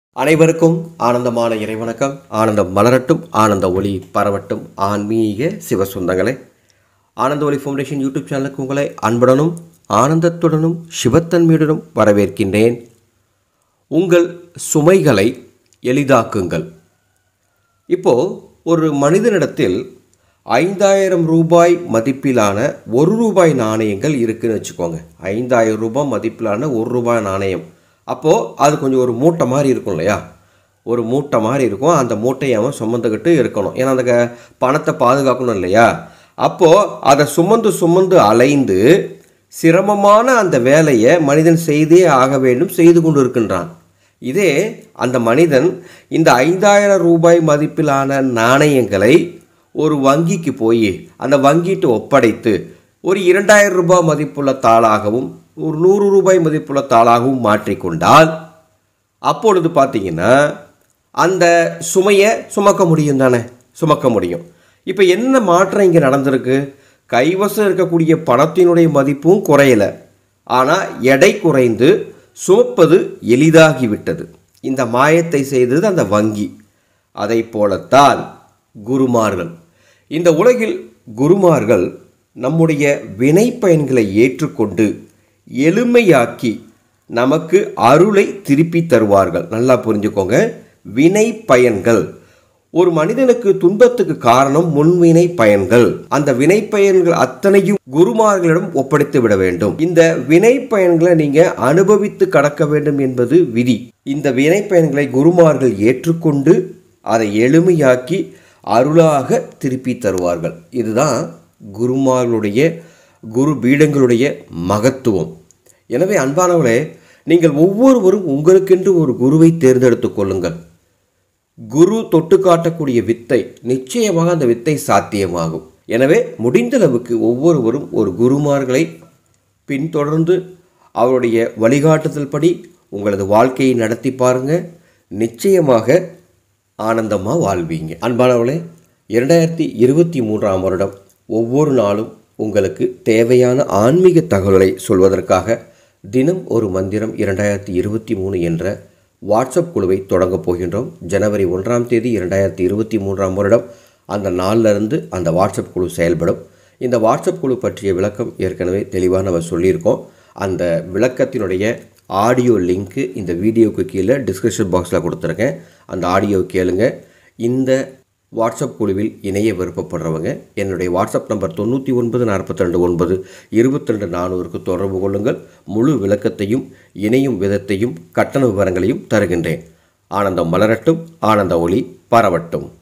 அனைவருக்கும் ஆனந்தமான இறைவணக்கம் ஆனந்தம் மலரட்டும் ஆனந்த ஒளி பரவட்டும் ஆன்மீக சிவசுந்தங்களே ஆனந்த ஒளி ஃபவுண்டேஷன் யூடியூப் சேனலுக்கு உங்களை அன்புடனும் ஆனந்தத்துடனும் சிவத்தன்மையுடனும் வரவேற்கின்றேன் உங்கள் சுமைகளை எளிதாக்குங்கள் இப்போ ஒரு மனிதனிடத்தில் ஐந்தாயிரம் ரூபாய் மதிப்பிலான ஒரு ரூபாய் நாணயங்கள் இருக்குன்னு வச்சுக்கோங்க ஐந்தாயிரம் ரூபாய் மதிப்பிலான ஒரு ரூபாய் நாணயம் அப்போது அது கொஞ்சம் ஒரு மூட்டை மாதிரி இருக்கும் இல்லையா ஒரு மூட்டை மாதிரி இருக்கும் அந்த மூட்டையை அவன் சுமந்துக்கிட்டு இருக்கணும் ஏன்னா அந்த க- பணத்தை பாதுகாக்கணும் இல்லையா அப்போது அதை சுமந்து சுமந்து அலைந்து சிரமமான அந்த வேலையை மனிதன் செய்தே ஆக வேண்டும் செய்து கொண்டு இருக்கின்றான் இதே அந்த மனிதன் இந்த ஐந்தாயிரம் ரூபாய் மதிப்பிலான நாணயங்களை ஒரு வங்கிக்கு போய் அந்த வங்கிட்டு ஒப்படைத்து ஒரு இரண்டாயிரம் ரூபாய் மதிப்புள்ள தாளாகவும் ஒரு நூறு ரூபாய் மதிப்புள்ள தாளாகவும் மாற்றிக்கொண்டால் அப்பொழுது பார்த்தீங்கன்னா அந்த சுமையை சுமக்க முடியும் தானே சுமக்க முடியும் இப்போ என்ன மாற்றம் இங்கே நடந்திருக்கு கைவசம் இருக்கக்கூடிய பணத்தினுடைய மதிப்பும் குறையல ஆனால் எடை குறைந்து சுமப்பது எளிதாகிவிட்டது இந்த மாயத்தை செய்தது அந்த வங்கி அதை போலத்தான் குருமார்கள் இந்த உலகில் குருமார்கள் நம்முடைய வினை பயன்களை ஏற்றுக்கொண்டு எளிமையாக்கி நமக்கு அருளை திருப்பி தருவார்கள் நல்லா புரிஞ்சுக்கோங்க வினை பயன்கள் ஒரு மனிதனுக்கு துன்பத்துக்கு காரணம் முன்வினை பயன்கள் அந்த வினை பயன்கள் அத்தனையும் குருமார்களிடம் ஒப்படைத்து விட வேண்டும் இந்த வினை பயன்களை நீங்க அனுபவித்து கடக்க வேண்டும் என்பது விதி இந்த வினை பயன்களை குருமார்கள் ஏற்றுக்கொண்டு அதை எளிமையாக்கி அருளாக திருப்பி தருவார்கள் இதுதான் குருமார்களுடைய குரு பீடங்களுடைய மகத்துவம் எனவே அன்பானவர்களே நீங்கள் ஒவ்வொருவரும் உங்களுக்கென்று ஒரு குருவை தேர்ந்தெடுத்துக் கொள்ளுங்கள் குரு தொட்டு காட்டக்கூடிய வித்தை நிச்சயமாக அந்த வித்தை சாத்தியமாகும் எனவே முடிந்தளவுக்கு ஒவ்வொருவரும் ஒரு குருமார்களை பின்தொடர்ந்து அவருடைய வழிகாட்டுதல் படி உங்களது வாழ்க்கையை நடத்தி பாருங்க நிச்சயமாக ஆனந்தமாக வாழ்வீங்க அன்பானவர்களே இரண்டாயிரத்தி இருபத்தி மூன்றாம் வருடம் ஒவ்வொரு நாளும் உங்களுக்கு தேவையான ஆன்மீக தகவல்களை சொல்வதற்காக தினம் ஒரு மந்திரம் இரண்டாயிரத்தி இருபத்தி மூணு என்ற வாட்ஸ்அப் குழுவை தொடங்கப் போகின்றோம் ஜனவரி ஒன்றாம் தேதி இரண்டாயிரத்தி இருபத்தி மூன்றாம் வருடம் அந்த நாள்ல இருந்து அந்த வாட்ஸ்அப் குழு செயல்படும் இந்த வாட்ஸ்அப் குழு பற்றிய விளக்கம் ஏற்கனவே தெளிவாக நம்ம சொல்லியிருக்கோம் அந்த விளக்கத்தினுடைய ஆடியோ லிங்க்கு இந்த வீடியோக்கு கீழே டிஸ்கிரிப்ஷன் பாக்ஸில் கொடுத்துருக்கேன் அந்த ஆடியோ கேளுங்க இந்த வாட்ஸ்அப் குழுவில் இணைய விருப்பப்படுறவங்க என்னுடைய வாட்ஸ்அப் நம்பர் தொண்ணூற்றி ஒன்பது நாற்பத்தி ரெண்டு ஒன்பது இருபத்தி ரெண்டு நானூறுக்கு தொடர்பு கொள்ளுங்கள் முழு விளக்கத்தையும் இணையும் விதத்தையும் கட்டண விவரங்களையும் தருகின்றேன் ஆனந்தம் மலரட்டும் ஆனந்த ஒளி பரவட்டும்